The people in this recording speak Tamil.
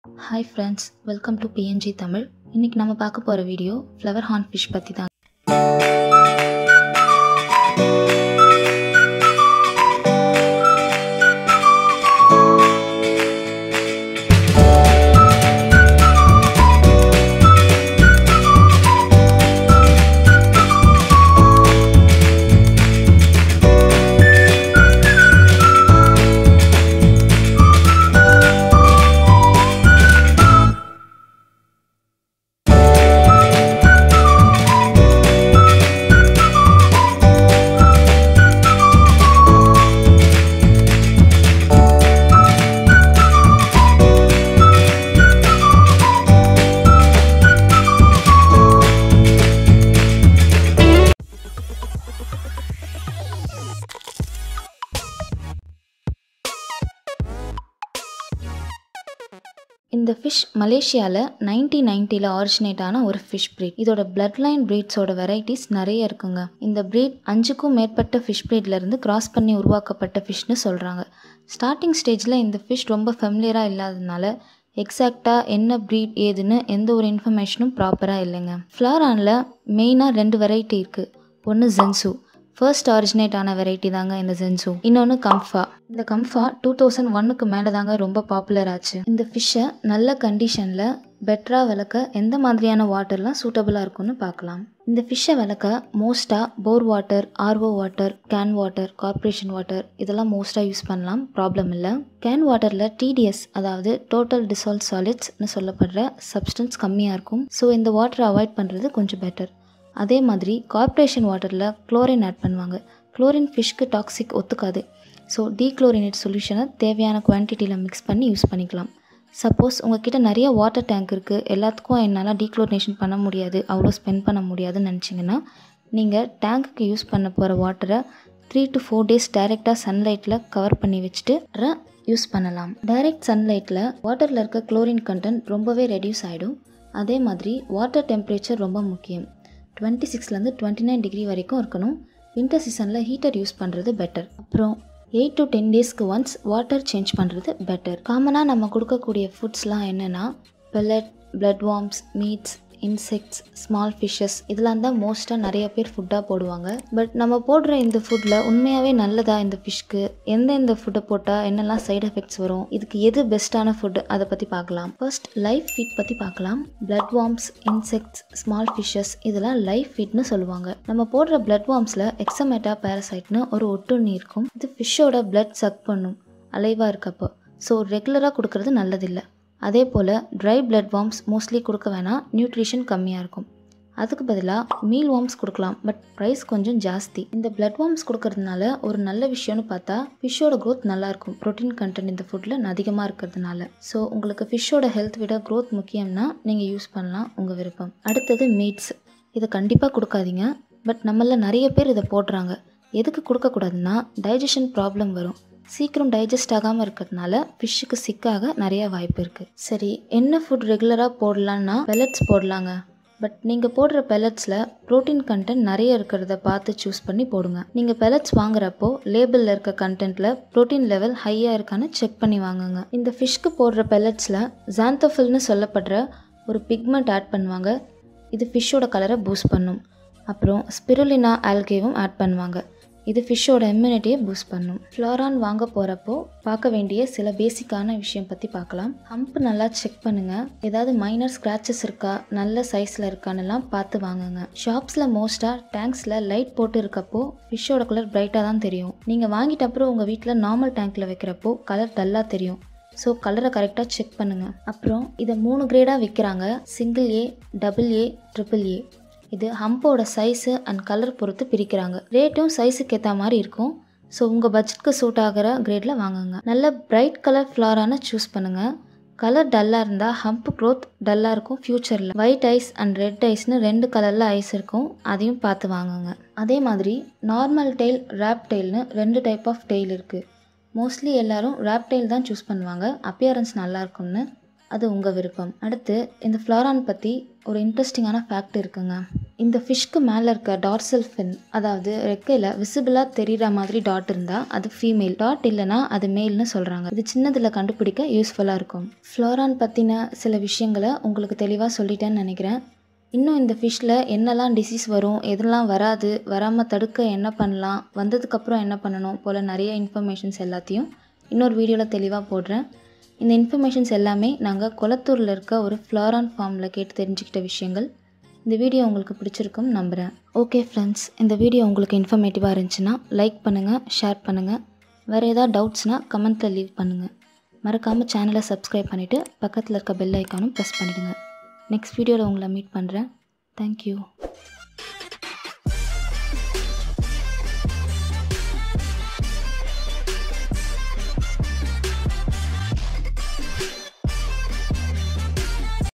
hi friends welcome to PNG Tamil இன்றைக்கி நம்ம பார்க்க போகிற வீடியோ ஃப்ளவர் ஹார்ன் ஃபிஷ் பற்றி தான் இந்த ஃபிஷ் மலேசியாவில் நைன்டீன் நைன்ட்டியில் ஆரிஜினேட் ஆன ஒரு ஃபிஷ் breed இதோட பிளட் லைன் ப்ரீட்ஸோட வெரைட்டிஸ் நிறைய இருக்குங்க இந்த breed அஞ்சுக்கும் மேற்பட்ட ஃபிஷ் இருந்து கிராஸ் பண்ணி உருவாக்கப்பட்ட ஃபிஷ்னு சொல்கிறாங்க ஸ்டார்டிங் ஸ்டேஜில் இந்த ஃபிஷ் ரொம்ப ஃபெமிலியராக இல்லாததுனால எக்ஸாக்டாக என்ன breed ஏதுன்னு எந்த ஒரு இன்ஃபர்மேஷனும் ப்ராப்பராக இல்லைங்க ஃப்ளாரானில் மெயினாக ரெண்டு வெரைட்டி இருக்குது ஒன்று ஜென்சு ஃபர்ஸ்ட் ஆரிஜினேட் ஆன வெரைட்டி தாங்க இந்த ஜென்சு இன்னொன்று கம்ஃபா இந்த கம்ஃபா டூ தௌசண்ட் ஒன்னுக்கு மேலே தாங்க ரொம்ப பாப்புலர் ஆச்சு இந்த ஃபிஷ்ஷை நல்ல கண்டிஷனில் பெட்டராக வளர்க்க எந்த மாதிரியான வாட்டர்லாம் சூட்டபுளாக இருக்கும்னு பார்க்கலாம் இந்த ஃபிஷ்ஷை வளர்க்க மோஸ்ட்டாக bore water RO water can water corporation water இதெல்லாம் மோஸ்ட்டாக யூஸ் பண்ணலாம் ப்ராப்ளம் இல்லை கேன் வாட்டரில் டிடிஎஸ் அதாவது டோட்டல் டிசால்வ் சாலிட்ஸ்னு சொல்லப்படுற சப்ஸ்டன்ஸ் கம்மியாக இருக்கும் ஸோ இந்த வாட்டரை அவாய்ட் பண்ணுறது கொஞ்சம் பெட்டர் அதே மாதிரி கார்ப்பரேஷன் வாட்டரில் குளோரின் ஆட் பண்ணுவாங்க குளோரின் ஃபிஷ்க்கு டாக்ஸிக் ஒத்துக்காது ஸோ டீக்ளோரினேட் சொல்யூஷனை தேவையான குவான்டிட்டியில் மிக்ஸ் பண்ணி யூஸ் பண்ணிக்கலாம் சப்போஸ் உங்ககிட்ட நிறைய வாட்டர் டேங்க் இருக்குது எல்லாத்துக்கும் என்னால் டீக்ளோரினேஷன் பண்ண முடியாது அவ்வளோ ஸ்பெண்ட் பண்ண முடியாதுன்னு நினச்சிங்கன்னா நீங்கள் டேங்க்குக்கு யூஸ் பண்ண போகிற வாட்டரை த்ரீ டு ஃபோர் டேஸ் டைரெக்டாக சன்லைட்டில் கவர் பண்ணி வச்சுட்டு யூஸ் பண்ணலாம் டைரக்ட் சன்லைட்டில் வாட்டரில் இருக்க குளோரின் கண்டென்ட் ரொம்பவே ரெடியூஸ் ஆகிடும் அதே மாதிரி வாட்டர் டெம்பரேச்சர் ரொம்ப முக்கியம் டுவெண்ட்டி சிக்ஸ்லேருந்து டுவெண்ட்டி நைன் டிகிரி வரைக்கும் இருக்கணும் வின்டர் சீசனில் ஹீட்டர் யூஸ் பண்ணுறது பெட்டர் அப்புறம் எயிட் டு டென் டேஸ்க்கு ஒன்ஸ் வாட்டர் சேஞ்ச் பண்ணுறது பெட்டர் காமனாக நம்ம கொடுக்கக்கூடிய ஃபுட்ஸ்லாம் என்னென்னா pellet blood worms meats insects small fishes இதெல்லாம் தான் மோஸ்ட்டாக நிறைய பேர் ஃபுட்டாக போடுவாங்க பட் நம்ம போடுற இந்த ஃபுட்டில் உண்மையாகவே நல்லதா இந்த ஃபிஷ்க்கு எந்த எந்த ஃபுட்டை போட்டால் என்னெல்லாம் சைடு எஃபெக்ட்ஸ் வரும் இதுக்கு எது பெஸ்ட்டான ஃபுட் அதை பற்றி பார்க்கலாம் ஃபர்ஸ்ட் லைஃப் ஃபீட் பற்றி பார்க்கலாம் blood worms insects small fishes இதெல்லாம் லைஃப் ஃபீட்னு சொல்லுவாங்க நம்ம போடுற பிளட் வார்ம்ஸில் எக்ஸமேட்டா பேரசைட்னு ஒரு ஒட்டுண்ணி இருக்கும் இது ஃபிஷ்ஷோட பிளட் சக் பண்ணும் அலைவாக இருக்கப்போ ஸோ ரெகுலராக கொடுக்கறது நல்லதில்லை அதே போல் ட்ரை பிளட் வார்ம்ஸ் மோஸ்ட்லி கொடுக்க வேணாம் நியூட்ரிஷன் கம்மியாக இருக்கும் அதுக்கு பதிலாக மீல் வார்ம்ஸ் கொடுக்கலாம் பட் ப்ரைஸ் கொஞ்சம் ஜாஸ்தி இந்த பிளட் வார்ம்ஸ் கொடுக்கறதுனால ஒரு நல்ல விஷயம்னு பார்த்தா ஃபிஷ்ஷோட க்ரோத் நல்லாயிருக்கும் ப்ரோட்டீன் கண்டென்ட் இந்த ஃபுட்டில் அதிகமாக இருக்கிறதுனால ஸோ உங்களுக்கு ஃபிஷ்ஷோட ஹெல்த் விட க்ரோத் முக்கியம்னா நீங்கள் யூஸ் பண்ணலாம் உங்கள் விருப்பம் அடுத்தது மீட்ஸ் இதை கண்டிப்பாக கொடுக்காதீங்க பட் நம்மள நிறைய பேர் இதை போடுறாங்க எதுக்கு கொடுக்கக்கூடாதுன்னா டைஜஷன் ப்ராப்ளம் வரும் சீக்கிரம் டைஜஸ்ட் ஆகாமல் இருக்கிறதுனால ஃபிஷ்ஷுக்கு சிக்காக நிறைய வாய்ப்பு இருக்குது சரி என்ன ஃபுட் ரெகுலராக போடலான்னா பெல்லட்ஸ் போடலாங்க பட் நீங்கள் போடுற பெல்லட்ஸில் ப்ரோட்டீன் கண்டென்ட் நிறைய இருக்கிறத பார்த்து சூஸ் பண்ணி போடுங்க நீங்கள் பெல்லட்ஸ் வாங்குறப்போ லேபிளில் இருக்க கண்டென்ட்டில் ப்ரோட்டீன் லெவல் ஹையாக இருக்கான்னு செக் பண்ணி வாங்குங்க இந்த ஃபிஷ்க்கு போடுற பெல்லட்ஸில் ஜாந்தோஃபில்னு சொல்லப்படுற ஒரு பிக்மெண்ட் ஆட் பண்ணுவாங்க இது ஃபிஷ்ஷோட கலரை பூஸ்ட் பண்ணும் அப்புறம் ஸ்பிருலினா ஆல்கேவும் ஆட் பண்ணுவாங்க இது ஃபிஷ்ஷோட இம்யூனிட்டியை பூஸ்ட் பண்ணும் ஃப்ளோரான் வாங்க போகிறப்போ பார்க்க வேண்டிய சில பேசிக்கான விஷயம் பற்றி பார்க்கலாம் ஹம்ப் நல்லா செக் பண்ணுங்கள் ஏதாவது மைனர் ஸ்க்ராச்சஸ் இருக்கா நல்ல சைஸில் இருக்கான்னுலாம் பார்த்து வாங்குங்க ஷாப்ஸில் மோஸ்ட்டாக டேங்க்ஸில் லைட் போட்டு இருக்கப்போ ஃபிஷ்ஷோட கலர் பிரைட்டாக தான் தெரியும் நீங்கள் வாங்கிட்ட அப்புறம் உங்கள் வீட்டில் நார்மல் டேங்க்கில் வைக்கிறப்போ கலர் டல்லாக தெரியும் ஸோ கலரை கரெக்டாக செக் பண்ணுங்கள் அப்புறம் இதை மூணு கிரேடாக விற்கிறாங்க single A double A triple A இது ஹம்போட சைஸு அண்ட் கலர் பொறுத்து பிரிக்கிறாங்க ரேட்டும் சைஸுக்கு ஏற்ற மாதிரி இருக்கும் ஸோ உங்கள் பட்ஜெட்க்கு சூட் ஆகிற கிரேடில் வாங்குங்க நல்ல பிரைட் கலர் ஃப்ளாரான சூஸ் பண்ணுங்கள் கலர் டல்லாக இருந்தால் ஹம்ப் க்ரோத் டல்லாக இருக்கும் ஃப்யூச்சரில் ஒயிட் ஐஸ் அண்ட் ரெட் ஐஸ்னு ரெண்டு கலரில் ஐஸ் இருக்கும் அதையும் பார்த்து வாங்குங்க அதே மாதிரி நார்மல் டெய்ல் ரேப் டெய்ல்னு ரெண்டு டைப் ஆஃப் டெய்ல் இருக்குது மோஸ்ட்லி எல்லோரும் ரேப் டெய்ல் தான் சூஸ் பண்ணுவாங்க அப்பியரன்ஸ் நல்லா இருக்கும்னு அது உங்கள் விருப்பம் அடுத்து இந்த ஃப்ளாரான் பற்றி ஒரு இன்ட்ரெஸ்டிங்கான ஃபேக்ட் இருக்குங்க இந்த ஃபிஷ்க்கு மேலே இருக்க டார்சல் ஃபின் அதாவது ரெக்கையில் விசிபிளாக தெரிகிற மாதிரி டாட் இருந்தால் அது ஃபீமேல் டாட் இல்லைனா அது மேல்னு சொல்கிறாங்க இது சின்னதில் கண்டுபிடிக்க யூஸ்ஃபுல்லாக இருக்கும் ஃப்ளோரான் பற்றின சில விஷயங்களை உங்களுக்கு தெளிவாக சொல்லிட்டேன்னு நினைக்கிறேன் இன்னும் இந்த ஃபிஷ்ஷில் என்னெல்லாம் டிசீஸ் வரும் எதெல்லாம் வராது வராமல் தடுக்க என்ன பண்ணலாம் வந்ததுக்கப்புறம் என்ன பண்ணணும் போல் நிறைய இன்ஃபர்மேஷன்ஸ் எல்லாத்தையும் இன்னொரு வீடியோவில் தெளிவாக போடுறேன் இந்த இன்ஃபர்மேஷன்ஸ் எல்லாமே நாங்கள் குளத்தூரில் இருக்க ஒரு ஃப்ளாரான் ஃபார்மில் கேட்டு தெரிஞ்சுக்கிட்ட விஷயங்கள் இந்த வீடியோ உங்களுக்கு பிடிச்சிருக்கும் நம்புகிறேன் ஓகே ஃப்ரெண்ட்ஸ் இந்த வீடியோ உங்களுக்கு இன்ஃபர்மேட்டிவாக இருந்துச்சுன்னா லைக் பண்ணுங்கள் ஷேர் பண்ணுங்கள் வேறு ஏதாவது டவுட்ஸ்னால் கமெண்ட்டில் லீவ் பண்ணுங்கள் மறக்காமல் சேனலை சப்ஸ்கிரைப் பண்ணிவிட்டு பக்கத்தில் இருக்க பெல் ஐக்கானும் ப்ரெஸ் பண்ணிவிடுங்க நெக்ஸ்ட் வீடியோவில் உங்களை மீட் பண்ணுறேன் தேங்க்யூ